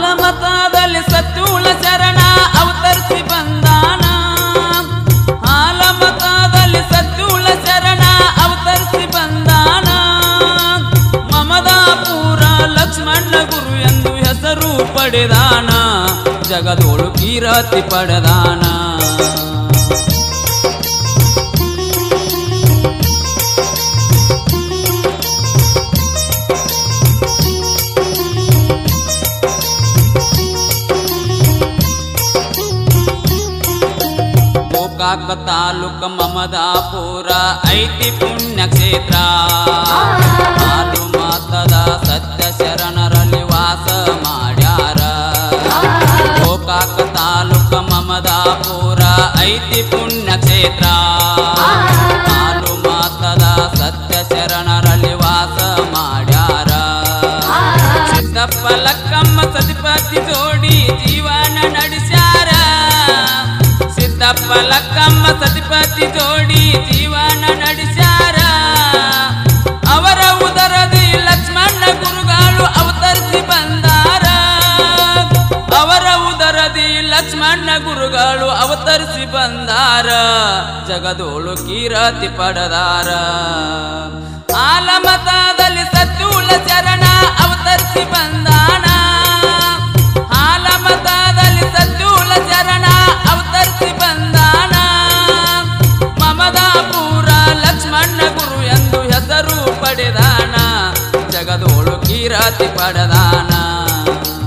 ಆಲಮತದಲ್ಲಿ ಸತ್ತೂಳ ಶರಣ ಅವತರಿಸಿ ಬಂದಾನ ಆಲಮತದಲ್ಲಿ ಸತ್ತೂಳ ಶರಣ ಅವತರಿಸಿ ಬಂದಾನ ಮಮದಾಪುರ ಲಕ್ಷ್ಮಣ ಗುರು ಎಂದು ಹೆಸರು ಪಡೆದಾನ ಜಗದೋಳು ಕೀರತಿ ಪಡೆದಾನ ಗೋಕಾಕ ತಾಲೂಕ ಮಮದಾಪುರ ಐತಿ ಪುಣ್ಯಕ್ಷೇತ್ರ ಹಾಲು ಮಾತದ ಸತ್ಯ ಶರಣರಲ್ಲಿ ವಾಸ ಮಾಡ್ಯಾರ ಗೋಕಾಕ ತಾಲೂಕ ಮಮದಾಪುರ ಐತಿ ಪುಣ್ಯಕ್ಷೇತ್ರ ಹಾಲು ಮಾತದ ಸತ್ಯ ಶರಣರಲ್ಲಿ ವಾಸ ಮಾಡ್ಯಾರ ಸಿದ್ದಪ್ಪ ಲಕ್ಕಮ್ಮ ಸತಿಪತಿ ಜೋಡಿ ಜೀವನ ನಡೆಸ್ಯಾರ ಸಿದ್ದಪ್ಪ ಲಕ್ಕಮ್ಮ ಸತಿಪತಿ ಜೋಡಿ ಜೀವನ ನಡೆಸ್ಯಾರ ಅವರ ಉದರದಿ ಲಕ್ಷ್ಮಣ ಗುರುಗಳು ಅವತರಿಸಿ ಬಂದಾರ ಅವರ ಉದರದಿ ಲಕ್ಷ್ಮಣ ಗುರುಗಳು ಅವತರಿಸಿ ಬಂದಾರ ಜಗದೋಳು ಕೀರತಿ ಪಡೆದಾರ ಆಲಮತದಲ್ಲಿ ಸತ್ತೂಲ ಚರಣ ಅವತರಿಸಿ ಬಂದಾನ ಆಲಮತದಲ್ಲಿ ಸತ್ತೂಲ ಚರಣ ಅವತರಿಸಿ ಬಂದಾನ ಮಮದಾಪುರ ಲಕ್ಷ್ಮಣ ಗುರು ಎಂದು ಹೆಸರು ಪಡೆದಾನ ಜಗದೋಳು ಕೀರತಿ ಪಡೆದಾನ